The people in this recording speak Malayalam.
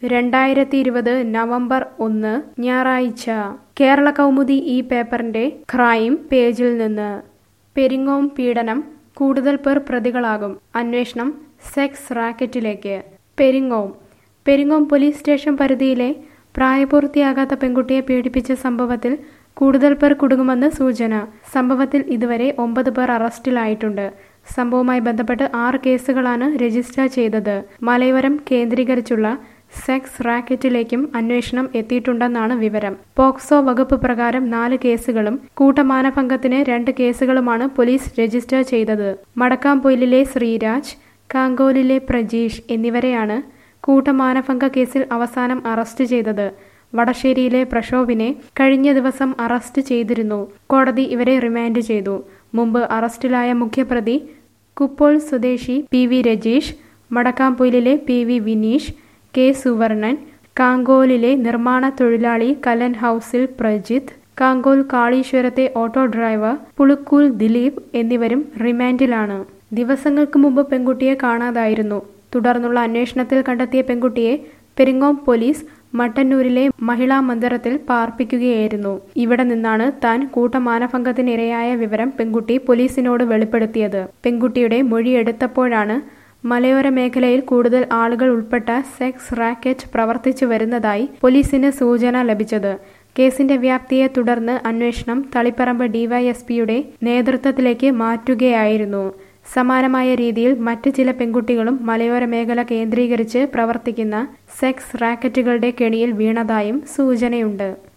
രണ്ടായിരത്തി ഇരുപത് നവംബർ ഒന്ന് ഞായറാഴ്ച കേരള കൗമുദി ഈ പേപ്പറിന്റെ ക്രൈം പേജിൽ നിന്ന് പെരിങ്ങോം പീഡനം കൂടുതൽ പേർ പ്രതികളാകും അന്വേഷണം സെക്സ് റാക്കറ്റിലേക്ക് പെരിങ്ങോം പെരിങ്ങോം പോലീസ് സ്റ്റേഷൻ പരിധിയിലെ പ്രായപൂർത്തിയാകാത്ത പെൺകുട്ടിയെ പീഡിപ്പിച്ച സംഭവത്തിൽ കൂടുതൽ പേർ കുടുങ്ങുമെന്ന് സൂചന സംഭവത്തിൽ ഇതുവരെ ഒമ്പത് പേർ അറസ്റ്റിലായിട്ടുണ്ട് സംഭവവുമായി ബന്ധപ്പെട്ട് ആറ് കേസുകളാണ് രജിസ്റ്റർ ചെയ്തത് മലയോരം കേന്ദ്രീകരിച്ചുള്ള സെക്സ് റാക്കറ്റിലേക്കും അന്വേഷണം എത്തിയിട്ടുണ്ടെന്നാണ് വിവരം പോക്സോ വകുപ്പ് പ്രകാരം നാല് കേസുകളും കൂട്ടമാനഭംഗത്തിന് രണ്ട് കേസുകളുമാണ് പോലീസ് രജിസ്റ്റർ ചെയ്തത് മടക്കാംപൊയിലിലെ ശ്രീരാജ് കാങ്കോലിലെ പ്രജീഷ് എന്നിവരെയാണ് കൂട്ടമാനഭംഗ കേസിൽ അവസാനം അറസ്റ്റ് ചെയ്തത് വടശ്ശേരിയിലെ പ്രക്ഷോഭിനെ കഴിഞ്ഞ ദിവസം അറസ്റ്റ് ചെയ്തിരുന്നു കോടതി ഇവരെ റിമാൻഡ് ചെയ്തു മുമ്പ് അറസ്റ്റിലായ മുഖ്യപ്രതി കുപ്പോൾ സ്വദേശി പി വി രജീഷ് മടക്കാംപൊയിലിലെ P V Vineesh K Suvarnan കാങ്കോലിലെ നിർമ്മാണ തൊഴിലാളി കലൻ ഹൌസിൽ പ്രജിത്ത് കാങ്കോൽ കാളീശ്വരത്തെ ഓട്ടോ ഡ്രൈവർ പുളുക്കൂൽ ദിലീപ് എന്നിവരും റിമാൻഡിലാണ് ദിവസങ്ങൾക്ക് മുമ്പ് പെൺകുട്ടിയെ കാണാതായിരുന്നു തുടർന്നുള്ള അന്വേഷണത്തിൽ കണ്ടെത്തിയ പെൺകുട്ടിയെ പെരിങ്ങോം പോലീസ് മട്ടന്നൂരിലെ മഹിളാ മന്ദിരത്തിൽ പാർപ്പിക്കുകയായിരുന്നു ഇവിടെ നിന്നാണ് താൻ കൂട്ടമാനഭംഗത്തിനിരയായ വിവരം പെൺകുട്ടി പോലീസിനോട് വെളിപ്പെടുത്തിയത് പെൺകുട്ടിയുടെ മൊഴിയെടുത്തപ്പോഴാണ് മലയോര മേഖലയിൽ കൂടുതൽ ആളുകൾ ഉൾപ്പെട്ട സെക്സ് റാക്കറ്റ് പ്രവർത്തിച്ചു വരുന്നതായി പോലീസിന് സൂചന ലഭിച്ചത് കേസിന്റെ വ്യാപ്തിയെ തുടർന്ന് അന്വേഷണം തളിപ്പറമ്പ് ഡിവൈഎസ്പിയുടെ നേതൃത്വത്തിലേക്ക് മാറ്റുകയായിരുന്നു സമാനമായ രീതിയിൽ മറ്റ് ചില പെൺകുട്ടികളും മലയോര മേഖല കേന്ദ്രീകരിച്ച് പ്രവർത്തിക്കുന്ന സെക്സ് റാക്കറ്റുകളുടെ കെണിയിൽ വീണതായും സൂചനയുണ്ട്